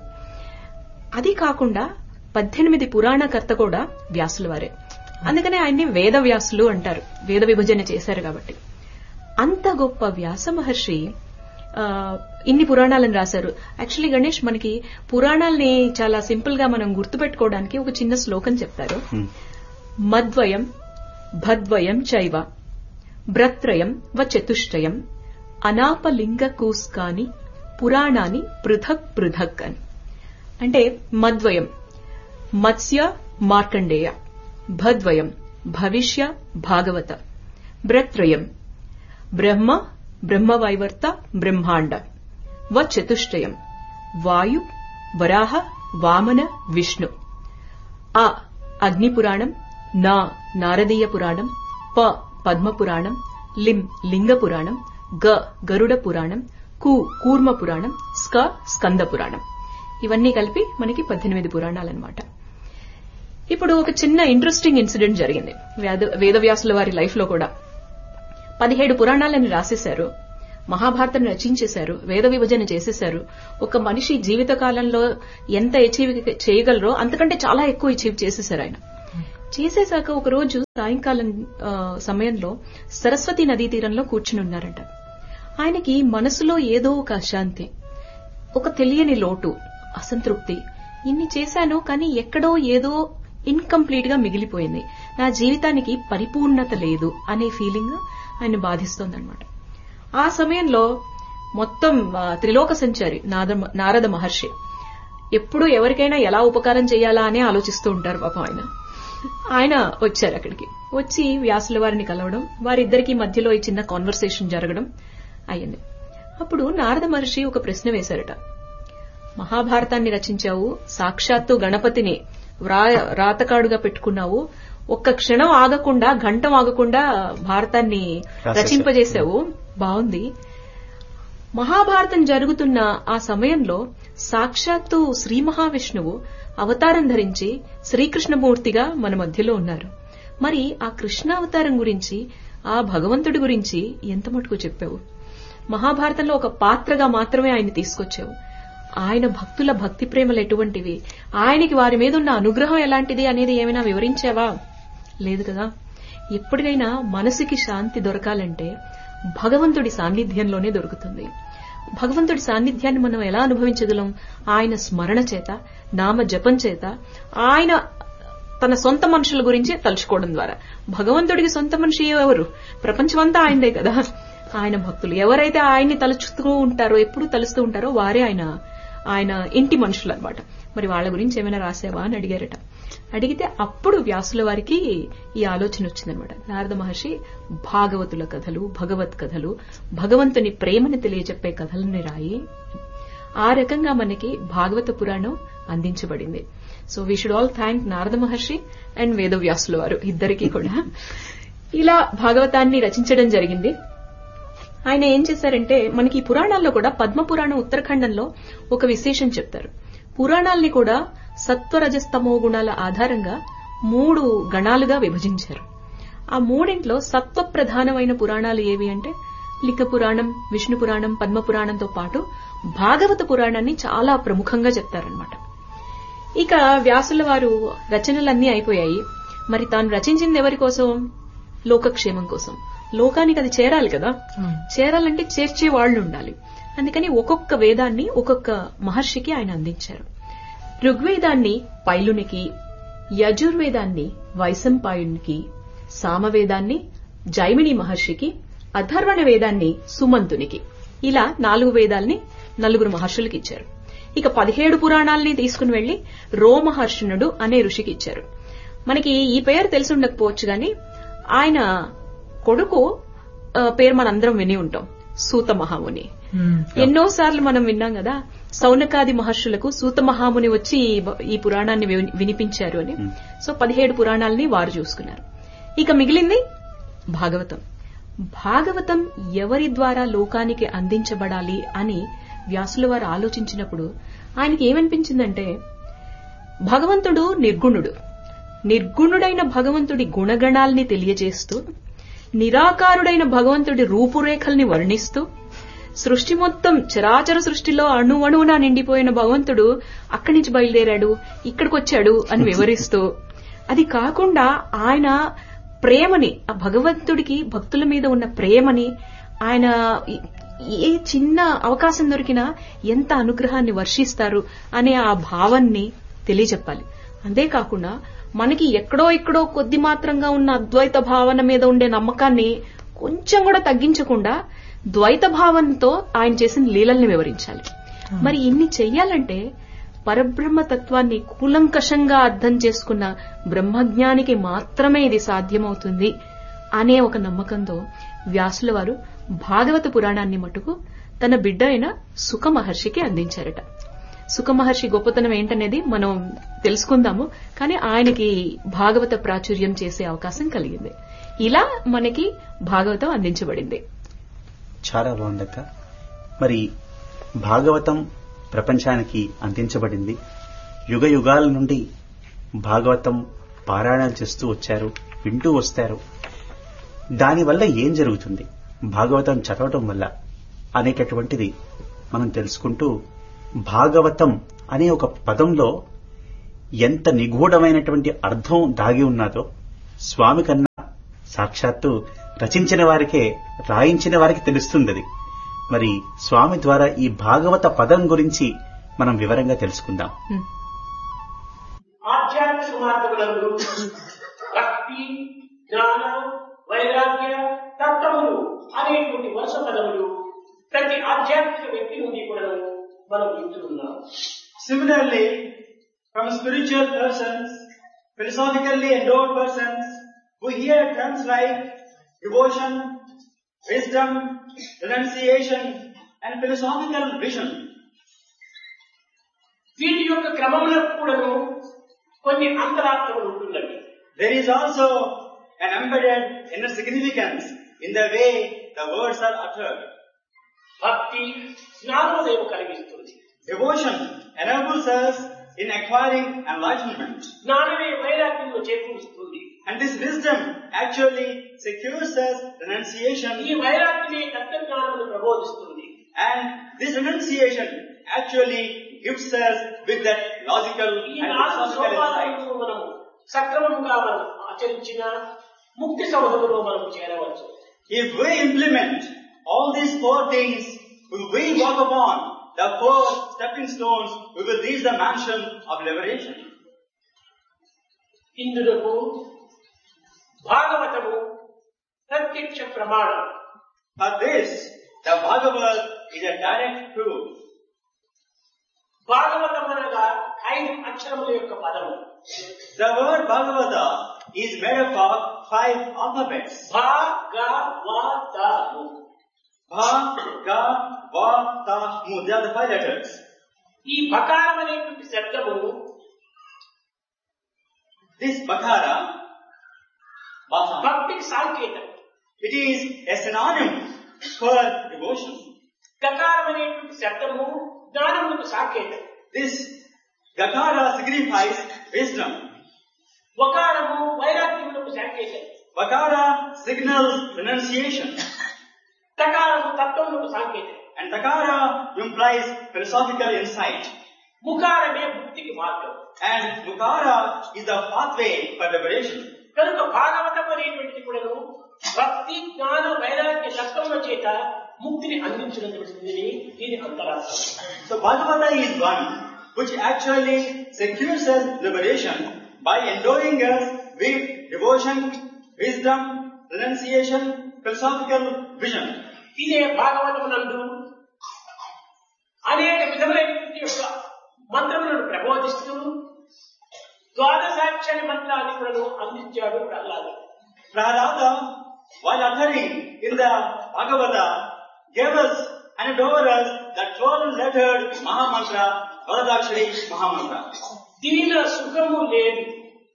అది కాకుండా పద్దెనిమిది పురాణకర్త కూడా వ్యాసుల వారే అందుకనే ఆయన్ని వేద వ్యాసులు అంటారు వేద విభజన చేశారు కాబట్టి అంత గొప్ప వ్యాస మహర్షి ఆ, ఇన్ని పురాణాలను రాశారు యాక్చువల్లీ గణేష్ మనకి పురాణాల్ని చాలా సింపుల్ గా మనం గుర్తుపెట్టుకోవడానికి ఒక చిన్న శ్లోకం చెప్తారు Hmm. మద్వయం భద్వయం చైవ భ్రత్రయం వ చతుష్టయం అనాపలింగ కూస్కాని పురాణాని పృథక్ పృథక్ అని అంటే మద్వయం మత్స్య మార్కండేయ భద్వయం భవిష్య భాగవత భ్రత్రయం బ్రహ్మ బ్రహ్మవైవర్త బ్రహ్మాండ వ చతుష్టయం వాయు వరాహ వామన విష్ణు ఆ అగ్నిపురాణం నా నారదీయ పురాణం ప పద్మ పురాణం లిం లింగ పురాణం గ గరుడ పురాణం కు కూర్మ పురాణం స్క స్కంద పురాణం ఇవన్నీ కలిపి మనకి పద్దెనిమిది పురాణాలన్నమాట ఇప్పుడు ఒక చిన్న ఇంట్రెస్టింగ్ ఇన్సిడెంట్ జరిగింది వేద- వేదవ్యాసుల వారి లైఫ్ లో కూడా పదిహేడు పురాణాలను రాసేశారు మహాభారతం రచించేశారు వేద విభజన చేసేశారు ఒక మనిషి జీవిత కాలంలో ఎంత అచీవ్ చేయగలరో అంతకంటే చాలా ఎక్కువ అచీవ్ చేసేశారు ఆయన చేసేశాక ఒక రోజు సాయంకాలం ఆ, సమయంలో సరస్వతి నదీ తీరంలో కూర్చుని ఉన్నారంట ఆయనకి మనసులో ఏదో ఒక అశాంతి ఒక తెలియని లోటు అసంతృప్తి ఇన్ని చేశాను కానీ ఎక్కడో ఏదో ఇన్కంప్లీట్ గా మిగిలిపోయింది నా జీవితానికి పరిపూర్ణత లేదు అనే ఫీలింగ్ ఆయన బాధిస్తోందన్నమాట ఆ సమయంలో మొత్తం ఆ, త్రిలోక సంచారి నాద- నారద మహర్షి ఎప్పుడు ఎవరికైనా ఎలా ఉపకారం చేయాలా అనే ఆలోచిస్తూ ఉంటారు పాపం ఆయన ఆయన వచ్చారు అక్కడికి వచ్చి వ్యాసుల వారిని కలవడం వారిద్దరికి మధ్యలో ఈ చిన్న కాన్వర్సేషన్ జరగడం అయ్యింది అప్పుడు నారద మహర్షి ఒక ప్రశ్న వేశారట మహాభారతాన్ని రచించావు సాక్షాత్తు గణపతిని వ్రా- రాతకాడుగా పెట్టుకున్నావు ఒక్క క్షణం ఆగకుండా గంటం ఆగకుండా భారతాన్ని రాసేశావు. రచింపజేశావు బాగుంది మహాభారతం జరుగుతున్న ఆ సమయంలో సాక్షాత్తు శ్రీ మహావిష్ణువు అవతారం ధరించి శ్రీకృష్ణమూర్తిగా మన మధ్యలో ఉన్నారు మరి ఆ కృష్ణ అవతారం గురించి ఆ భగవంతుడి గురించి ఎంత మటుకు చెప్పావు మహాభారతంలో ఒక పాత్రగా మాత్రమే ఆయన తీసుకొచ్చావు ఆయన భక్తుల భక్తి ప్రేమలు ఎటువంటివి ఆయనకి వారి మీద ఉన్న అనుగ్రహం ఎలాంటిది అనేది ఏమైనా వివరించావా లేదు కదా ఎప్పటికైనా మనసుకి శాంతి దొరకాలంటే భగవంతుడి సాన్నిధ్యంలోనే దొరుకుతుంది భగవంతుడి సాన్నిధ్యాన్ని మనం ఎలా అనుభవించగలం ఆయన స్మరణ చేత నామ జపం చేత ఆయన తన సొంత మనుషుల గురించి తలుచుకోవడం ద్వారా భగవంతుడికి సొంత మనిషి ఎవరు ప్రపంచమంతా ఆయనదే కదా ఆయన భక్తులు ఎవరైతే ఆయన్ని తలుచుతూ ఉంటారో ఎప్పుడు తలుస్తూ ఉంటారో వారే ఆయన ఆయన ఇంటి మనుషులు అన్నమాట మరి వాళ్ళ గురించి ఏమైనా రాసావా అని అడిగారట అడిగితే అప్పుడు వ్యాసుల వారికి ఈ ఆలోచన వచ్చిందనమాట నారద మహర్షి భాగవతుల కథలు భగవత్ కథలు భగవంతుని ప్రేమని తెలియజెప్పే కథలని రాయి ఆ రకంగా మనకి భాగవత పురాణం అందించబడింది so we should all thank Narada Maharshi and వేదవ్యాసుల వారు ఇద్దరికీ కూడా ఇలా భాగవతాన్ని రచించడం జరిగింది ఆయన ఏం చేశారంటే మనకి ఈ పురాణాల్లో కూడా పద్మ పురాణం ఉత్తరాఖండంలో ఒక విశేషం చెప్తారు పురాణాల్ని కూడా సత్వరజస్తమో గుణాల ఆధారంగా మూడు గణాలుగా విభజించారు ఆ మూడింట్లో సత్వ ప్రధానమైన పురాణాలు ఏవి అంటే లిఖ పురాణం విష్ణు పురాణం పద్మ పురాణంతో పాటు భాగవత పురాణాన్ని చాలా ప్రముఖంగా చెప్తారనమాట ఇక వ్యాసుల వారు రచనలన్నీ అయిపోయాయి మరి తాను రచించింది ఎవరి కోసం లోకక్షేమం కోసం లోకానికి అది చేరాలి కదా చేరాలంటే చేర్చే వాళ్ళు ఉండాలి అందుకని ఒక్కొక్క వేదాన్ని ఒక్కొక్క మహర్షికి ఆయన అందించారు ఋగ్వేదాన్ని పైలునికి యజుర్వేదాన్ని వైశంపాయునికి సామవేదాన్ని జైమిని మహర్షికి అథర్వణ వేదాన్ని సుమంతునికి ఇలా నాలుగు వేదాల్ని నలుగురు మహర్షులకి ఇచ్చారు ఇక పదిహేడు పురాణాల్ని తీసుకుని వెళ్లి రోమహర్షణుడు అనే ఋషికి ఇచ్చారు మనకి ఈ పేరు తెలిసి ఉండకపోవచ్చు గాని ఆయన కొడుకు ఆ, పేరు మనందరం విని ఉంటాం సూత మహాముని ఎన్నో సార్లు మనం విన్నాం కదా సౌనకాది మహర్షులకు సూత మహాముని వచ్చి ఈ బ- ఈ పురాణాన్ని విని- వినిపించారు అని సో పదిహేడు పురాణాలని వారు చూసుకున్నారు ఇక మిగిలింది భాగవతం భాగవతం ఎవరి ద్వారా లోకానికి అందించబడాలి అని వ్యాసుల వారు ఆలోచించినప్పుడు ఆయనకి ఏమనిపించిందంటే భగవంతుడు నిర్గుణుడు నిర్గుణుడైన భగవంతుడి గుణగణాల్ని తెలియజేస్తూ నిరాకారుడైన భగవంతుడి రూపురేఖల్ని వర్ణిస్తూ సృష్టి మొత్తం చరాచర సృష్టిలో అణు అణువునా నిండిపోయిన భగవంతుడు అక్కడి నుంచి బయలుదేరాడు ఇక్కడికి వచ్చాడు అని వివరిస్తూ అది కాకుండా ఆయన ప్రేమని ఆ భగవంతుడికి భక్తుల మీద ఉన్న ప్రేమని ఆయన ఈ- ఏ చిన్న అవకాశం దొరికినా ఎంత అనుగ్రహాన్ని వర్షిస్తారు అనే ఆ భావాన్ని తెలియజెప్పాలి అంతేకాకుండా మనకి ఎక్కడో ఎక్కడో కొద్ది మాత్రంగా ఉన్న అద్వైత భావన మీద ఉండే నమ్మకాన్ని కొంచెం కూడా తగ్గించకుండా ద్వైత భావంతో ఆయన చేసిన లీలల్ని వివరించాలి మరి ఇన్ని చెయ్యాలంటే పరబ్రహ్మ తత్వాన్ని కూలంకషంగా అర్థం చేసుకున్న బ్రహ్మజ్ఞానికి మాత్రమే ఇది సాధ్యమవుతుంది అనే ఒక నమ్మకంతో వ్యాసుల వారు భాగవత పురాణాన్ని మటుకు తన బిడ్డ అయిన సుఖ మహర్షికి అందించారట సుఖ మహర్షి గొప్పతనం ఏంటనేది మనం తెలుసుకుందాము కానీ ఆయనకి భాగవత ప్రాచుర్యం చేసే అవకాశం కలిగింది ఇలా మనకి భాగవతం అందించబడింది చాలా బాగుందక్క మరి భాగవతం ప్రపంచానికి అందించబడింది యుగ యుగాల నుండి భాగవతం పారాయణాలు చేస్తూ వచ్చారు వింటూ వస్తారు దానివల్ల ఏం జరుగుతుంది భాగవతం చదవటం వల్ల అనేటటువంటిది మనం తెలుసుకుంటూ భాగవతం అనే ఒక పదంలో ఎంత నిగూఢమైనటువంటి అర్థం దాగి ఉన్నదో స్వామి కన్నా సాక్షాత్తు రచించిన వారికే రాయించిన వారికి తెలుస్తుంది అది మరి స్వామి ద్వారా ఈ భాగవత పదం గురించి మనం వివరంగా తెలుసుకుందాం హ్మ్. ఆధ్యాత్మిక మార్గములందు భక్తి జ్ఞాన వైరాగ్య తత్వములు అనేటువంటి వరుస పదములు ప్రతి ఆధ్యాత్మిక వ్యక్తి నుండి కూడా మనం వింటున్నాం Similarly, from spiritual persons, philosophically endowed persons, who hear terms like devotion, wisdom, renunciation, and philosophical vision. వీటి యొక్క క్రమంలో కూడాను కొన్ని అంతరార్థములు ఉంటున్నవి There is also an embedded inner significance in the way the words are uttered. భక్తి జ్ఞానోదయం కలిగిస్తుంది Devotion enables us in acquiring enlightenment. జ్ఞానమే వైరాగ్యంలో చేకూరుస్తుంది And this wisdom actually secures us renunciation ఈ వైరాగ్యమే తత్వజ్ఞానమును ప్రబోధిస్తుంది And this renunciation actually gives us with that logical ఈ and నాలుగు philosophical insight. సోపానాలను మనము సక్రమంగా మనం ఆచరించిన ముక్తి సౌధములో మనం చేరవచ్చు If we implement all these four things, if we walk upon the four stepping stones, we will reach the mansion of liberation. ఇందులకు భాగవతము ప్రత్యక్ష ప్రమాణం For this, the Bhagavad is a direct proof. Bhagavatam అనగా ఐదు అక్షరముల యొక్క పదము The word Bhagavata is made up of five alphabets. భా గ వా త ము. Bha, Ga, Va, Ta, Mu. They are the five letters. ఈ బకారం అనేటువంటి శబ్దము This Bakara, Vasa, భక్తికి సాంకేతం it is a synonym for devotion. గకారం అనేటువంటి శబ్దము జ్ఞానములకు సాంకేతం This Gakara signifies wisdom. వకారము వైరాగ్యములకు సాంకేతం Vakara signals renunciation. తకారము తత్వములకు సాంకేతం And Takara implies philosophical insight. ముఖారమే ముక్తికి మార్గం And Mukara is the pathway for liberation. కనుక భాగవతం అనేటువంటిది కూడాను భక్తి జ్ఞాన వైరాగ్య తత్వముల చేత ముక్తిని అందించినటువంటిది దీని అంతరార్థం So Bhagavata is one which actually secures us liberation by endowing us with devotion, wisdom, renunciation, philosophical vision. ఇదే భాగవతమునందు అనేక విధములైనటువంటి యొక్క మంత్రములను ప్రబోధిస్తూ ద్వాదశాక్షరి మంత్రాన్ని కూడా అందించాడు Prahlad Prahlada, while uttering in the Bhagavata, gave us and over us the 12 lettered Mahamantra, Varadakshari Mahamantra. దీన సుఖము లేదు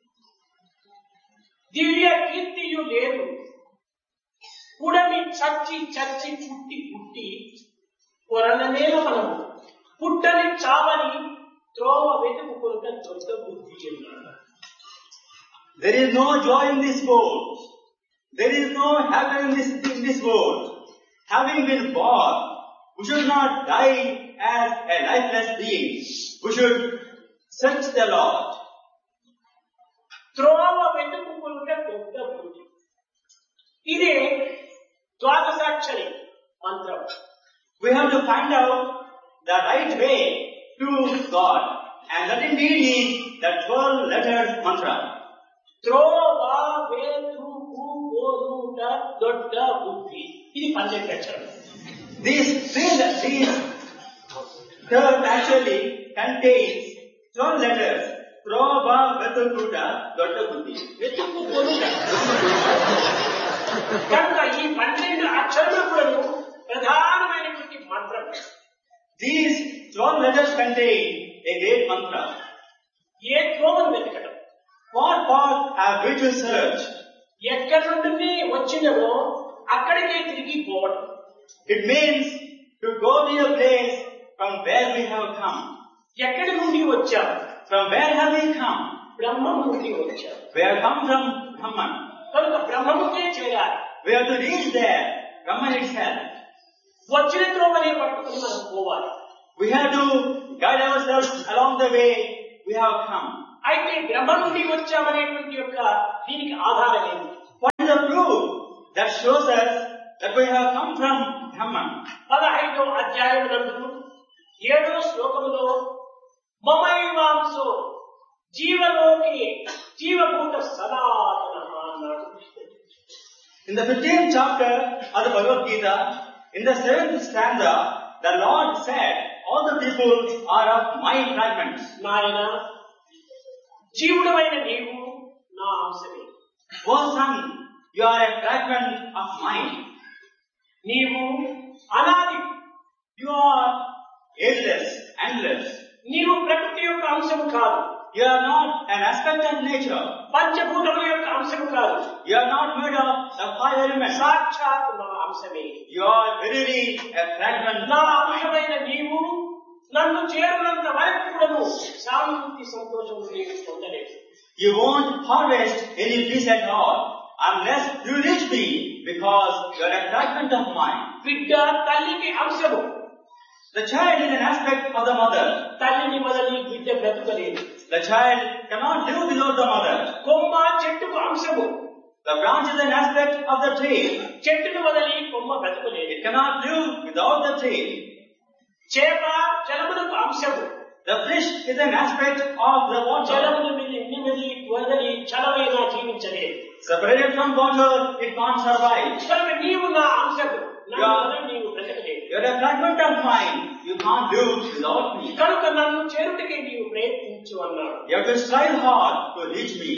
దివ్య కీర్తియు లేదు పుడమి చచ్చి చచ్చి పుట్టి పుట్టి కొరలనేల మనము పుట్టని చావని త్రోవ వెతుకుకొనుక దొడ్డ బుద్ధి అన్నాడు There is no joy in this world. There is no happiness in this, in this world. Having been born, we should not die as a lifeless being. We should search the Lord. త్రోవ వెతుకుకొనుక దొడ్డ బుద్ధి ఇదే ద్వాదశాక్షరి మంత్రం We have to find out the right way to God. And that indeed is the 12 lettered mantra. త్రోవ వేతుకు ఓరుట దొడ్డ బుద్ధి ఇది పంచక్షరం These three, these term actually contains 12 letters. Prabha Vatakuta Dotta Buddhi. వెతుకు కొనుట కనుక ఈ పన్నెండు అక్షరములను ప్రధానమైనటువంటి మంత్రం These 12 letters contain a great mantra. ఏ త్రోవను వెతకడం What path have we to search? ఎక్కడి నుండి వచ్చినవో అక్కడికే తిరిగి పోవడం It means to go to a place from where we have come. ఎక్కడి నుండి వచ్చాం From where have we come? బ్రహ్మం నుండి వచ్చాం We have come from Brahman. కనుక బ్రహ్మముకే చేరాలి We have to reach there, Brahman itself. వచ్చిన త్రోవనే పట్టుకుని మనం పోవాలి We have to guide ourselves along the way we have come. అయితే బ్రహ్మ నుండి వచ్చామనేటువంటి యొక్క దీనికి ఆధారం ఏంటి What is the proof that shows us that we have come from Brahman? పదహైదో అధ్యాయం నందు ఏడో శ్లోకములో మమైవాంసో జీవలోకి జీవభూత సనాతన అన్నాడు కృష్ణుడు. In the 15th chapter of the Bhagavad Gita, in the 7th stanza, the Lord said, all the people are of my fragments. నాయన జీవుడమైన నీవు నా అంశమే O son, you are a fragment of mine. నీవు అనాది You are ageless, endless. నీవు ప్రకృతి యొక్క అంశము కాదు You are not an aspect of nature. పంచభూతముల యొక్క అంశము కాదు You are not made of the five elements. సాక్షాత్ నా అంశమే You are verily a fragment నా of mine. అంశమైన నీవు నన్ను చేరునంత వరకు కూడాను శాంతి సంతోషము నీవు పొందలేదు You won't harvest any peace at all unless you reach me because you are a fragment of mine. బిడ్డ తల్లికి అంశము The child is an aspect of the mother. తల్లిని మొదలి బిడ్డ బ్రతకలేదు The child cannot live without the mother. కొమ్మ చెట్టుకు అంశము The branch is an aspect of the tree. చెట్టును వదలి కొమ్మ బ్రతకలేదు It cannot live without the tree. చేప జలమునకు అంశము The fish is an aspect of the water. జలమును మిది నిమిది వదలి చలమైనా జీవించలేదు Separated from water, it can't survive. కనుక నీవు నా అంశము నన్ను Yeah. వదలి నీవు బ్రతకలేదు You're a fragment of mine. You can't live without me. కనుక నన్ను చేరుటకే నీవు ప్రయత్నించు అన్నాడు You have to strive hard to reach me.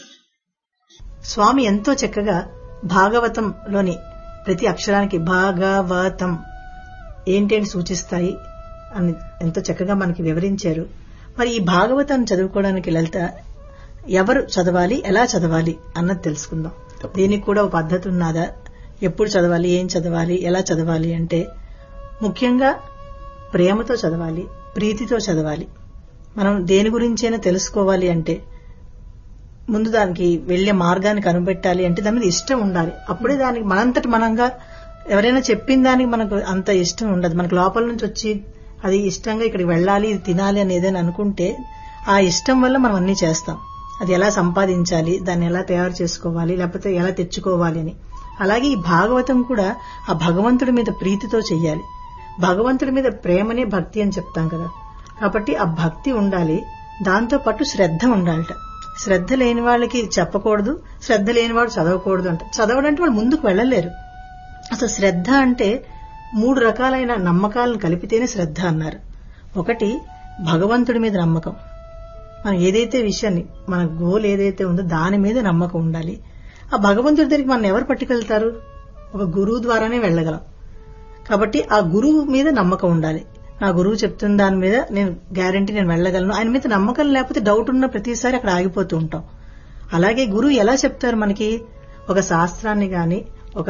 స్వామి ఎంతో చక్కగా భాగవతంలోని ప్రతి అక్షరానికి భాగవతం ఏంటేంటి సూచిస్తాయి అని ఎంతో చక్కగా మనకి వివరించారు మరి ఈ భాగవతం చదువుకోవడానికి లలిత ఎవరు చదవాలి ఎలా చదవాలి అన్నది తెలుసుకుందాం దీనికి కూడా ఒక పద్ధతి ఉన్నదా ఎప్పుడు చదవాలి ఏం చదవాలి ఎలా చదవాలి అంటే ముఖ్యంగా ప్రేమతో చదవాలి ప్రీతితో చదవాలి మనం దేని గురించైనా తెలుసుకోవాలి అంటే ముందు దానికి వెళ్లే మార్గాన్ని కనిపెట్టాలి అంటే దాని మీద ఇష్టం ఉండాలి అప్పుడే దానికి మనంతటి మనంగా ఎవరైనా చెప్పిన దానికి మనకు అంత ఇష్టం ఉండదు మనకు లోపల నుంచి వచ్చి అది ఇష్టంగా ఇక్కడికి వెళ్ళాలి ఇది తినాలి అని ఏదైనా అనుకుంటే ఆ ఇష్టం వల్ల మనం అన్ని చేస్తాం అది ఎలా సంపాదించాలి దాన్ని ఎలా తయారు చేసుకోవాలి లేకపోతే ఎలా తెచ్చుకోవాలి అని అలాగే ఈ భాగవతం కూడా ఆ భగవంతుడి మీద ప్రీతితో చెయ్యాలి భగవంతుడి మీద ప్రేమనే భక్తి అని చెప్తాం కదా కాబట్టి ఆ భక్తి ఉండాలి దాంతో పాటు శ్రద్ధ ఉండాలట శ్రద్ధ లేని వాళ్ళకి చెప్పకూడదు శ్రద్ధ లేని వాడు చదవకూడదు అంట చదవడం అంటే వాళ్ళు ముందుకు వెళ్ళలేరు అసలు శ్రద్ధ అంటే మూడు రకాలైన నమ్మకాలను కలిపితేనే శ్రద్ధ అన్నారు ఒకటి భగవంతుడి మీద నమ్మకం మనం ఏదైతే విషయాన్ని మన గోల్ ఏదైతే ఉందో దాని మీద నమ్మకం ఉండాలి ఆ భగవంతుడి దగ్గరికి మనం ఎవరు పట్టుకెళ్తారు ఒక గురువు ద్వారానే వెళ్ళగలం కాబట్టి ఆ గురువు మీద నమ్మకం ఉండాలి నా గురువు చెప్తున్న దాని మీద నేను గ్యారంటీ నేను వెళ్ళగలను ఆయన మీద నమ్మకం లేకపోతే డౌట్ ఉన్న ప్రతిసారి అక్కడ ఆగిపోతూ ఉంటాం అలాగే గురువు ఎలా చెప్తారు మనకి ఒక శాస్త్రాన్ని గాని ఒక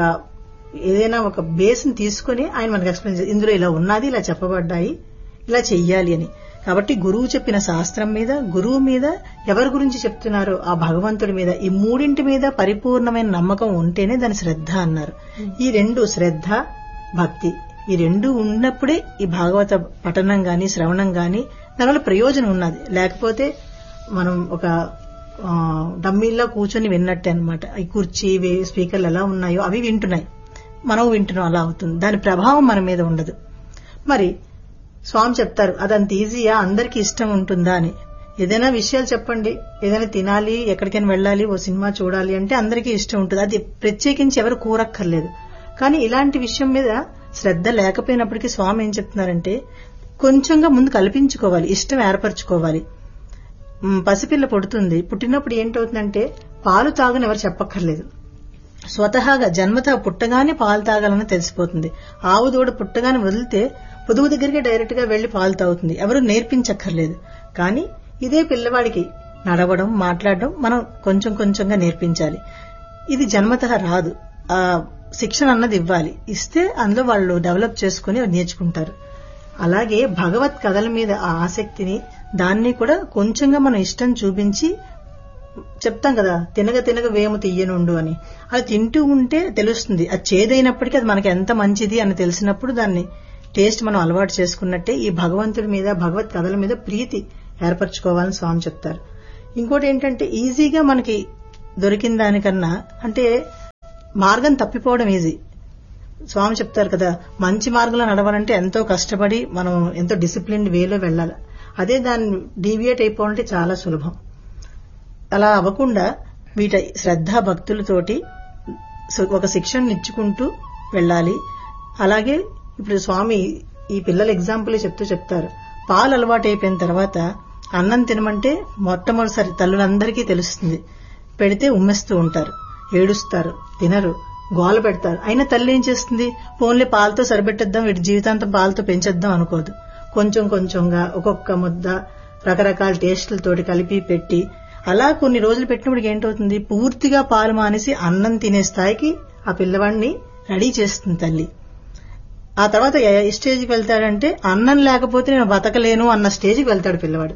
ఏదైనా ఒక బేస్ ని తీసుకుని ఆయన మనకి ఎక్స్ప్లెయిన్ చేస్తారు ఇందులో ఇలా ఉన్నది ఇలా చెప్పబడ్డాయి ఇలా చెయ్యాలి అని కాబట్టి గురువు చెప్పిన శాస్త్రం మీద గురువు మీద ఎవరి గురించి చెప్తున్నారో ఆ భగవంతుడి మీద ఈ మూడింటి మీద పరిపూర్ణమైన నమ్మకం ఉంటేనే దాని శ్రద్ధ అన్నారు ఈ రెండు శ్రద్ధ భక్తి ఈ రెండు ఉన్నప్పుడే ఈ భాగవత పఠనం గాని శ్రవణం గాని దానివల్ల ప్రయోజనం ఉన్నది లేకపోతే మనం ఒక ఆ, డమ్మీల్లో కూర్చొని విన్నట్టే అనమాట ఈ కుర్చీ వే- స్పీకర్లు ఎలా ఉన్నాయో అవి వింటున్నాయి మనం వింటున్నాం అలా అవుతుంది దాని ప్రభావం మన మీద ఉండదు మరి స్వామి చెప్తారు అదంత ఈజీయా అందరికీ ఇష్టం ఉంటుందా అని ఏదైనా విషయాలు చెప్పండి ఏదైనా తినాలి ఎక్కడికైనా వెళ్ళాలి ఓ సినిమా చూడాలి అంటే అందరికీ ఇష్టం ఉంటుంది అది ప్రత్యేకించి ఎవరు కూరక్కర్లేదు కానీ ఇలాంటి విషయం మీద శ్రద్ధ లేకపోయినప్పటికీ స్వామి ఏం చెప్తున్నారంటే కొంచెంగా ముందు కల్పించుకోవాలి ఇష్టం ఏర్పరచుకోవాలి మ్, పసిపిల్ల పుడుతుంది పుట్టినప్పుడు ఏంటవుతుందంటే పాలు తాగని ఎవరు చెప్పక్కర్లేదు స్వతహాగా జన్మత పుట్టగానే పాలు తాగాలని తెలిసిపోతుంది ఆవు దూడ పుట్టగానే వదిలితే పొదుగు దగ్గరికి డైరెక్ట్ గా వెళ్లి పాలు తాగుతుంది ఎవరు నేర్పించక్కర్లేదు కానీ ఇదే పిల్లవాడికి నడవడం మాట్లాడడం మనం కొంచెం కొంచెంగా నేర్పించాలి ఇది జన్మత రాదు ఆ శిక్షణ అన్నది ఇవ్వాలి ఇస్తే అందులో వాళ్ళు డెవలప్ చేసుకుని నేర్చుకుంటారు అలాగే భగవత్ కథల మీద ఆ ఆసక్తిని దాన్ని కూడా కొంచెంగా మనం ఇష్టం చూపించి చెప్తాం కదా తినగ తినగ వేము తీయనుండు అని అది తింటూ ఉంటే తెలుస్తుంది అది చేదైనప్పటికీ అది మనకి ఎంత మంచిది అని తెలిసినప్పుడు దాన్ని టేస్ట్ మనం అలవాటు చేసుకున్నట్టే ఈ భగవంతుడి మీద భగవత్ కథల మీద ప్రీతి ఏర్పరచుకోవాలని స్వామి చెప్తారు ఇంకోటి ఏంటంటే ఈజీగా మనకి దొరికిన దానికన్నా అంటే మార్గం తప్పిపోవడం ఈజీ స్వామి చెప్తారు కదా మంచి మార్గంలో నడవాలంటే ఎంతో కష్టపడి మనం ఎంతో డిసిప్లిన్ వేలో వెళ్ళాలి అదే దాన్ని డీవియేట్ అయిపోవాలంటే చాలా సులభం అలా అవ్వకుండా వీట శ్రద్ధ భక్తులతోటి సు- ఒక శిక్షణ ఇచ్చుకుంటూ వెళ్ళాలి అలాగే ఇప్పుడు స్వామి ఈ పిల్లల ఎగ్జాంపుల్ చెప్తూ చెప్తారు పాలు అలవాటు అయిపోయిన తర్వాత అన్నం తినమంటే మొట్టమొదటిసారి తల్లులందరికీ తెలుస్తుంది పెడితే ఉమ్మెస్తూ ఉంటారు ఏడుస్తారు తినరు గోల పెడతారు అయినా తల్లి ఏం చేస్తుంది ఫోన్లే పాలతో సరిపెట్టేద్దాం వీటి జీవితాంతం పాలతో పెంచేద్దాం అనుకోదు కొంచెం కొంచెంగా ఒక్కొక్క ముద్ద రకరకాల టేస్టులతోటి కలిపి పెట్టి అలా కొన్ని రోజులు పెట్టినప్పుడు ఏంటవుతుంది పూర్తిగా పాలు మానేసి అన్నం తినే స్థాయికి ఆ పిల్లవాడిని రెడీ చేస్తుంది తల్లి ఆ తర్వాత ఏ ఏ స్టేజ్కి వెళ్తాడంటే అన్నం లేకపోతే నేను బతకలేను అన్న స్టేజ్కి వెళ్తాడు పిల్లవాడు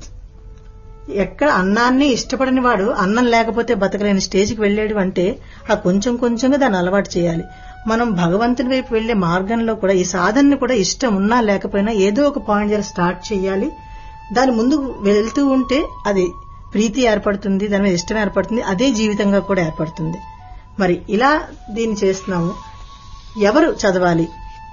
ఎక్కడ అన్నాన్ని ఇష్టపడని వాడు అన్నం లేకపోతే బతకలేని స్టేజ్కి వెళ్ళాడు అంటే ఆ కొంచెం కొంచెంగా దాన్ని అలవాటు చేయాలి మనం భగవంతుని వైపు వెళ్లే మార్గంలో కూడా ఈ సాధనని కూడా ఇష్టం ఉన్నా లేకపోయినా ఏదో ఒక పాయింట్ దగ్గర స్టార్ట్ చేయాలి దాని ముందు వెళ్తూ ఉంటే అది ప్రీతి ఏర్పడుతుంది దాని మీద ఇష్టం ఏర్పడుతుంది అదే జీవితంగా కూడా ఏర్పడుతుంది మరి ఇలా దీన్ని చేస్తున్నాము ఎవరు చదవాలి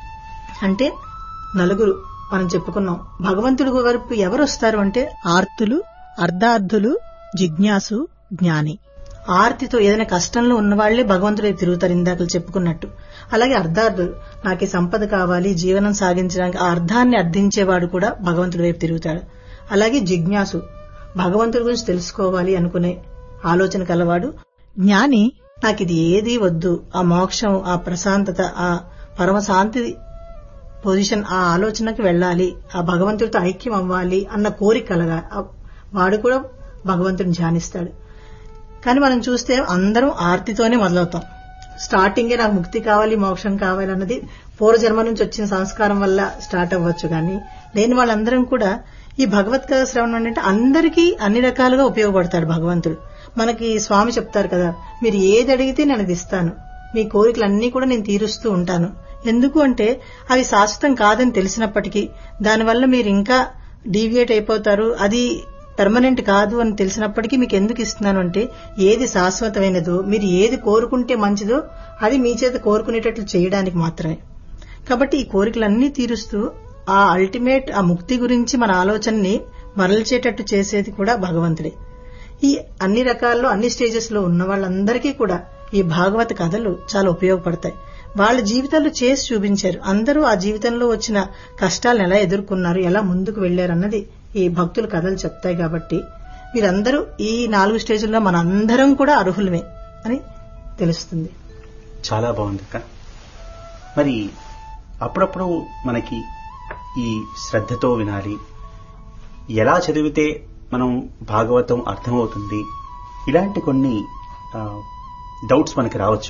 అంటే నలుగురు మనం చెప్పుకున్నాం భగవంతుడి వరకు ఎవరు వస్తారు అంటే ఆర్తులు అర్ధార్థులు జిజ్ఞాసు జ్ఞాని ఆర్తితో ఏదైనా కష్టంలో ఉన్న వాళ్లే భగవంతుడి వైపు తిరుగుతారు ఇందాక చెప్పుకున్నట్టు అలాగే అర్ధార్థులు నాకు ఈ సంపద కావాలి జీవనం సాగించడానికి ఆ అర్థాన్ని అర్థించేవాడు కూడా భగవంతుడి వైపు తిరుగుతాడు అలాగే జిజ్ఞాసు భగవంతుడి గురించి తెలుసుకోవాలి అనుకునే ఆలోచన కలవాడు జ్ఞాని నాకు ఇది ఏది వద్దు ఆ మోక్షం ఆ ప్రశాంతత ఆ పరమశాంతి పొజిషన్ ఆ ఆలోచనకి వెళ్ళాలి ఆ భగవంతుడితో ఐక్యం అవ్వాలి అన్న కోరిక కలగా ఆ వాడు కూడా భగవంతుడిని ధ్యానిస్తాడు కానీ మనం చూస్తే అందరం ఆర్తితోనే మొదలవుతాం స్టార్టింగే నాకు ముక్తి కావాలి మోక్షం కావాలి అన్నది పూర్వజన్మ నుంచి వచ్చిన సంస్కారం వల్ల స్టార్ట్ అవ్వచ్చు కానీ లేని వాళ్ళందరం కూడా ఈ భగవద్గీత శ్రవణం అంటే అందరికీ అన్ని రకాలుగా ఉపయోగపడతాడు భగవంతుడు మనకి స్వామి చెప్తారు కదా మీరు ఏది అడిగితే నేను అది ఇస్తాను మీ కోరికలన్నీ కూడా నేను తీరుస్తూ ఉంటాను ఎందుకు అంటే అవి శాశ్వతం కాదని తెలిసినప్పటికీ దానివల్ల మీరు ఇంకా డీవియేట్ అయిపోతారు అది పర్మనెంట్ కాదు అని తెలిసినప్పటికీ మీకు ఎందుకు ఇస్తున్నాను అంటే ఏది శాశ్వతమైనదో మీరు ఏది కోరుకుంటే మంచిదో అది మీ చేత కోరుకునేటట్లు చేయడానికి మాత్రమే కాబట్టి ఈ కోరికలన్నీ తీరుస్తూ ఆ అల్టిమేట్ ఆ ముక్తి గురించి మన ఆలోచనని మరల్చేటట్టు చేసేది కూడా భగవంతుడే ఈ అన్ని రకాల్లో అన్ని స్టేజెస్ లో ఉన్న వాళ్ళందరికీ కూడా ఈ భాగవత కథలు చాలా ఉపయోగపడతాయి వాళ్ళ జీవితాల్లో చేసి చూపించారు అందరూ ఆ జీవితంలో వచ్చిన కష్టాలను ఎలా ఎదుర్కొన్నారు ఎలా ముందుకు వెళ్లారు అన్నది ఈ భక్తుల కథలు చెప్తాయి కాబట్టి మీరందరూ ఈ నాలుగు స్టేజ్ల్లో మనందరం కూడా అర్హులమే అని తెలుస్తుంది చాలా బాగుంది అక్క మరి అప్పుడప్పుడు మనకి ఈ శ్రద్ధతో వినాలి ఎలా చదివితే మనం భాగవతం అర్థమవుతుంది ఇలాంటి కొన్ని డౌట్స్ మనకి రావచ్చు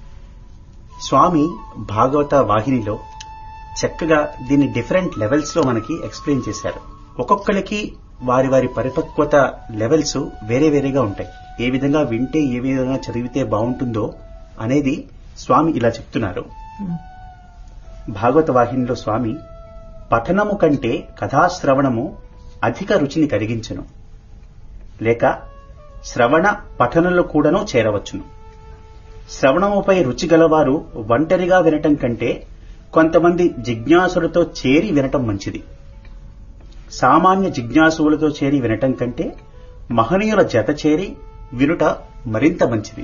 స్వామి భాగవత వాహినిలో చక్కగా దీన్ని డిఫరెంట్ లెవెల్స్ లో మనకి ఎక్స్ప్లెయిన్ చేశారు ఒక్కొక్కరికి వారి వారి పరిపక్వత లెవెల్స్ వేరే వేరేగా ఉంటాయి ఏ విధంగా వింటే ఏ విధంగా చదివితే బాగుంటుందో అనేది స్వామి ఇలా చెప్తున్నారు భాగవత వాహినిలో స్వామి పఠనము కంటే కథాశ్రవణము అధిక రుచిని కలిగించును లేక శ్రవణ పఠనలు కూడాను చేరవచ్చును శ్రవణముపై రుచి గలవారు ఒంటరిగా వినటం కంటే కొంతమంది జిజ్ఞాసులతో చేరి వినటం మంచిది సామాన్య జిజ్ఞాసువులతో చేరి వినటం కంటే మహనీయుల జత చేరి వినుట మరింత మంచిది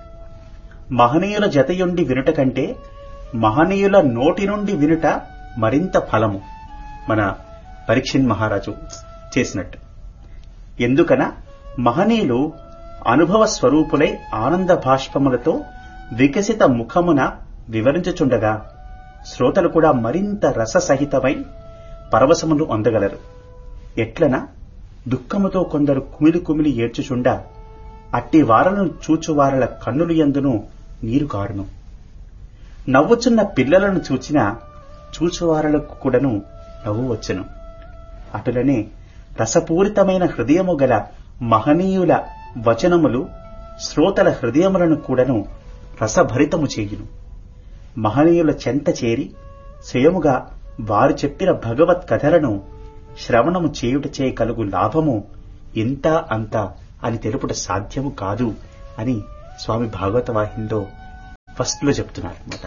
మహనీయుల జతయుండి వినుట కంటే మహనీయుల నోటి నుండి వినుట మరింత ఫలము మన పరీక్షిన్ మహారాజు చేసినట్టు ఎందుకన మహనీయులు అనుభవ స్వరూపులై ఆనంద భాష్పములతో వికసిత ముఖమున వివరించుచుండగా శ్రోతలు కూడా మరింత రససహితమై పరవశమును అందగలరు ఎట్లన దుఃఖముతో కొందరు కుమిలి కుమిలి ఏడ్చుచుండా అట్టి వారలను చూచువారల కన్నులు ఎందును నీరు కారును నవ్వుచున్న పిల్లలను చూచిన చూచువారలకు కూడాను నవ్వు వచ్చును అటులనే రసపూరితమైన హృదయము గల మహనీయుల వచనములు శ్రోతల హృదయములను కూడాను రసభరితము చేయును మహనీయుల చెంత చేరి స్వయముగా వారు చెప్పిన భగవత్ కథలను శ్రవణము చేయుటచే కలుగు లాభము ఇంత అంత అని తెలుపుట సాధ్యము కాదు అని స్వామి భాగవత వాహినిలో ఫస్ట్ లో చెప్తున్నారు అనమాట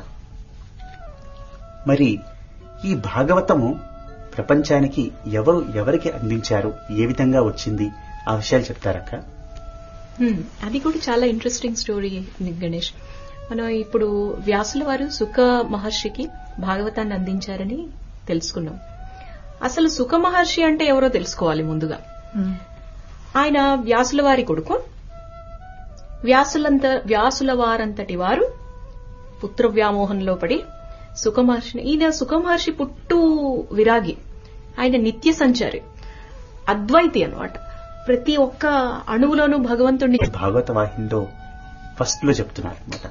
మరి ఈ భాగవతము ప్రపంచానికి ఎవరు ఎవరికి అందించారు ఏ విధంగా వచ్చింది ఆ విషయాలు చెప్తారక్క హ్మ్, అది కూడా చాలా ఇంట్రెస్టింగ్ స్టోరీ గణేష్ మనం ఇప్పుడు వ్యాసుల వారు సుఖ మహర్షికి భాగవతాన్ని అందించారని తెలుసుకున్నాం అసలు సుఖ మహర్షి అంటే ఎవరో తెలుసుకోవాలి ముందుగా ఆయన వ్యాసుల వారి కొడుకు వ్యాసులంత వ్యాసుల వారంతటి వారు పుత్ర వ్యామోహంలో పడి సుఖమహర్షిని ఈయన సుఖమహర్షి పుట్టు విరాగి ఆయన నిత్య సంచారి అద్వైతి అన్నమాట ప్రతి ఒక్క అణువులోనూ భగవంతుడిని భాగవత వాహినిలో ఫస్ట్ లో చెప్తున్నారు అనమాట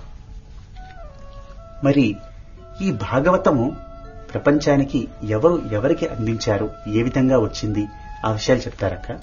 మరి ఈ భాగవతము ప్రపంచానికి ఎవరు ఎవరికి అందించారు ఏ విధంగా వచ్చింది ఆ విషయాలు చెప్తారక్క